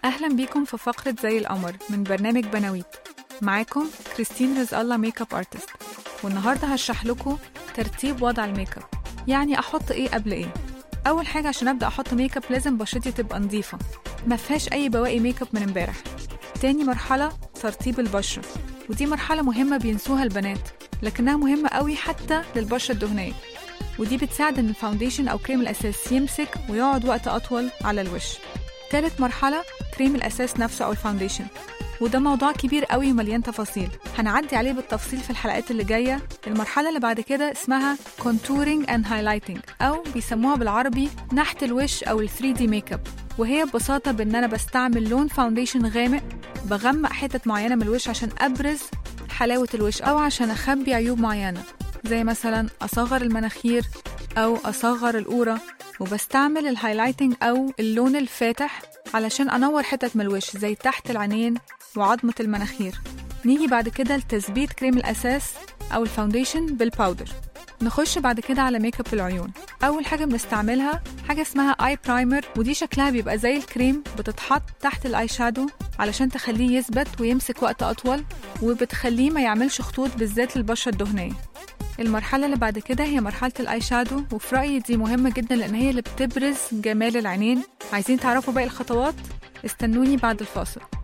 أهلا بيكم في فقرة زي القمر من برنامج بناويت معاكم كريستين رزق الله ميك اب ارتست والنهارده هشرح لكم ترتيب وضع الميك اب يعني احط ايه قبل ايه اول حاجه عشان ابدا احط ميك اب لازم بشرتي تبقى نظيفه ما فيهاش اي بواقي ميك اب من امبارح تاني مرحله ترطيب البشره ودي مرحله مهمه بينسوها البنات لكنها مهمه قوي حتى للبشره الدهنيه ودي بتساعد ان الفاونديشن او كريم الاساس يمسك ويقعد وقت اطول على الوش تالت مرحله كريم الاساس نفسه او الفاونديشن وده موضوع كبير قوي ومليان تفاصيل هنعدي عليه بالتفصيل في الحلقات اللي جاية المرحلة اللي بعد كده اسمها contouring and highlighting أو بيسموها بالعربي نحت الوش أو ال 3D ميك اب وهي ببساطة بإن أنا بستعمل لون فاونديشن غامق بغمق حتت معينة من الوش عشان أبرز حلاوة الوش أو عشان أخبي عيوب معينة زي مثلا أصغر المناخير أو أصغر القورة وبستعمل الهايلايتنج أو اللون الفاتح علشان أنور حتت من الوش زي تحت العينين وعظمة المناخير نيجي بعد كده لتثبيت كريم الأساس أو الفاونديشن بالباودر نخش بعد كده على ميك اب العيون أول حاجة بنستعملها حاجة اسمها اي برايمر ودي شكلها بيبقى زي الكريم بتتحط تحت الاي شادو علشان تخليه يثبت ويمسك وقت أطول وبتخليه ما يعملش خطوط بالذات للبشرة الدهنية المرحلة اللي بعد كده هي مرحلة الاي شادو وفي رأيي دي مهمة جدا لأن هي اللي بتبرز جمال العينين عايزين تعرفوا باقي الخطوات استنوني بعد الفاصل